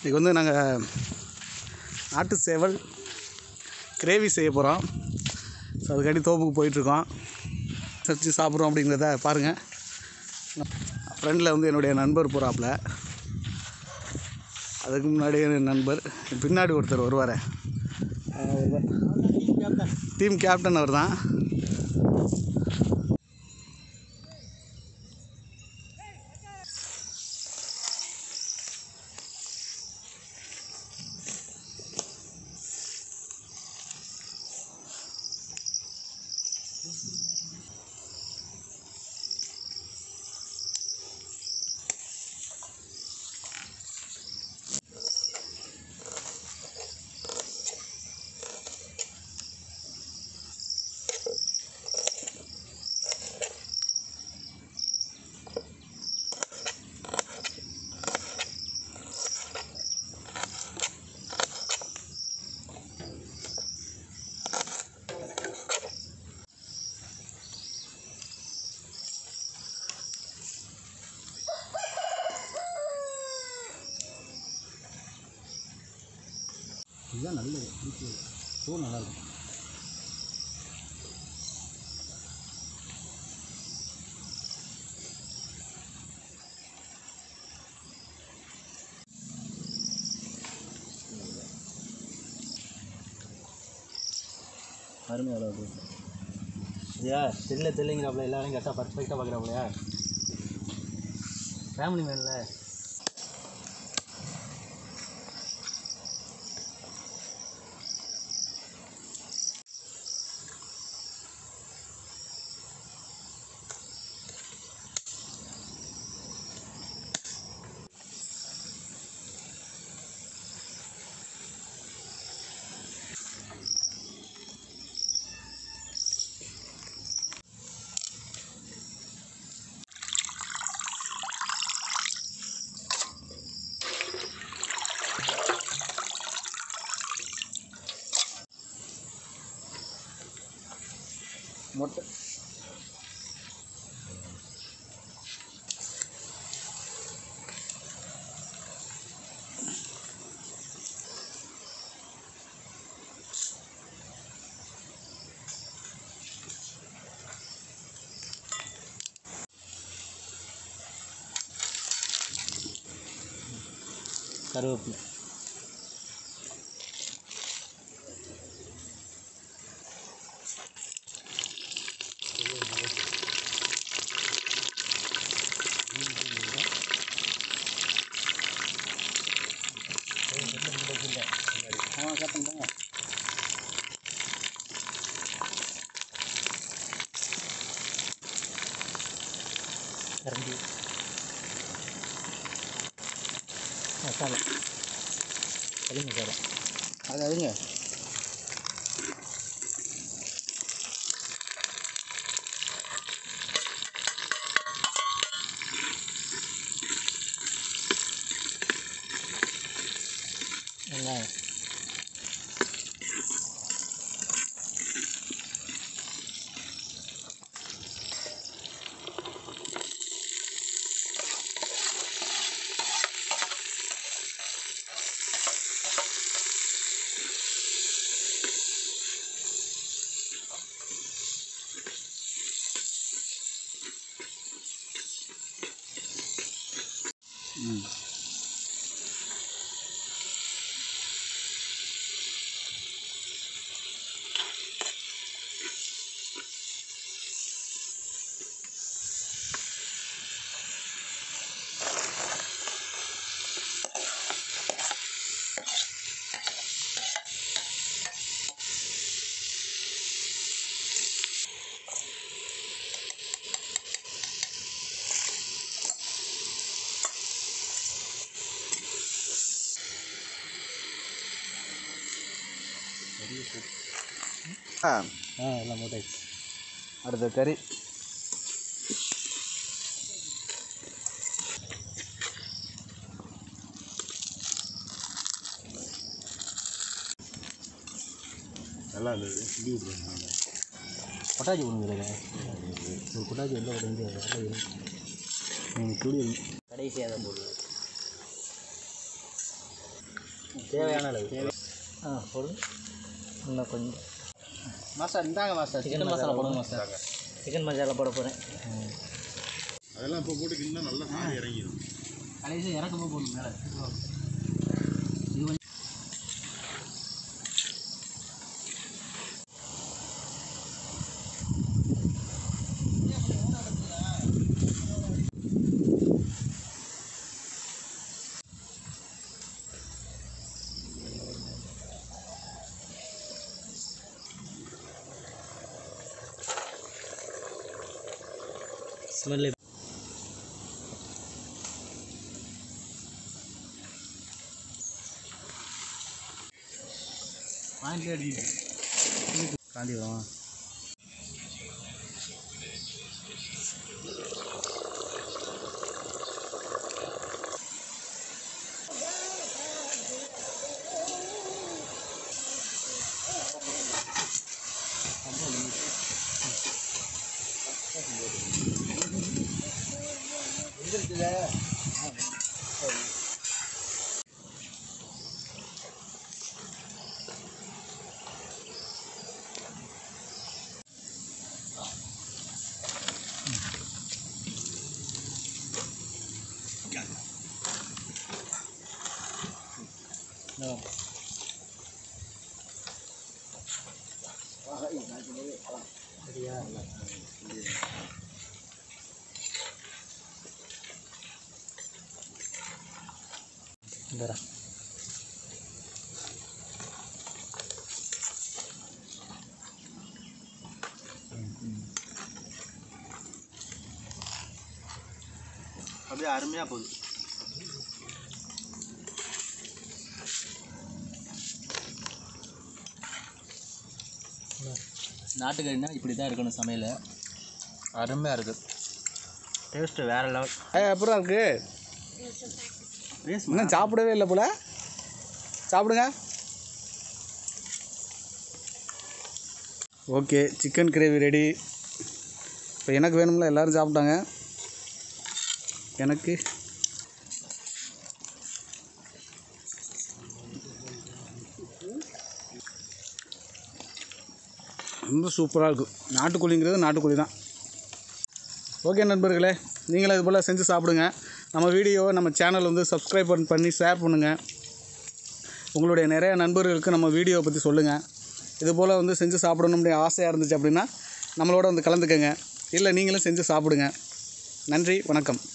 இன்றைக்கி வந்து நாங்கள் நாட்டு சேவல் கிரேவி செய்ய போகிறோம் ஸோ அதுக்காண்டி தோப்புக்கு போயிட்டுருக்கோம் வச்சு சாப்பிட்றோம் அப்படிங்கிறத பாருங்கள் ஃப்ரெண்டில் வந்து என்னுடைய நண்பர் போகிறாப்புல அதுக்கு முன்னாடி என் நண்பர் பின்னாடி ஒருத்தர் வருவார் டீம் கேப்டன் அவர் தான் இதுதான் நல்லது ஷோ நல்லாயிருக்கும் அருமை அளவு ஐயா தெரியல தெரியலங்கிறாப்புல எல்லாரும் கரெக்டாக பர்ஃபெக்டாக பார்க்குறாப்புலையா ஃபேமிலி மேன்ல மொட்டை கருவேப்பிலை அவன் கட்டன் தான் கரண்டி மசாலா கறி மசாலா அது அதுங்க வெங்காயம் ம் ஆ ஆ எல்லாம் மூட்டாச்சு அடுத்த கறி நல்லா இருந்தது கிண்டி விட்ருவாங்க கொட்டாச்சி போடுங்கிறத ஒரு கொட்டாச்சி எந்த ஒரு இங்கே வேலை நீங்கள் துடி கடைசியாக தான் போடுவேன் தேவையான அளவு ஆ போடுங்க இன்னும் கொஞ்சம் மாஸ்டர் இந்தாங்க மாஸ்டர் சிக்கன் மசாலா போடுங்க மாஸ்டர் சிக்கன் மசாலா போட போகிறேன் அதெல்லாம் இப்போ போட்டு கிண்டா நல்லா சாரி இறங்கிடும் கடைசி இறக்கமாக போடணும் மேலே ஸ்மெல்லு பாயிண்ட்லேயே அடிக்குது காந்தி வரும் இந்தரா அப்படியே அருமையாக போகுது நாட்டுக்கறினா இப்படி தான் இருக்கணும் சமையல் அருமையாக இருக்குது டேஸ்ட்டு வேறு லெவல் ஏ அப்புறம் இருக்கு இன்னும் சாப்பிடவே இல்லை போல சாப்பிடுங்க ஓகே சிக்கன் கிரேவி ரெடி இப்போ எனக்கு வேணும்ல எல்லோரும் சாப்பிட்டாங்க எனக்கு ரொம்ப சூப்பராக இருக்கும் நாட்டுக்கோழிங்கிறது நாட்டுக்கோழி தான் ஓகே நண்பர்களே நீங்களும் இது போல் செஞ்சு சாப்பிடுங்க நம்ம வீடியோவை நம்ம சேனல் வந்து சப்ஸ்கிரைப் பண்ணி ஷேர் பண்ணுங்கள் உங்களுடைய நிறைய நண்பர்களுக்கு நம்ம வீடியோவை பற்றி சொல்லுங்கள் இது போல் வந்து செஞ்சு சாப்பிடணும்னு ஆசையாக இருந்துச்சு அப்படின்னா நம்மளோட வந்து கலந்துக்கங்க இல்லை நீங்களும் செஞ்சு சாப்பிடுங்க நன்றி வணக்கம்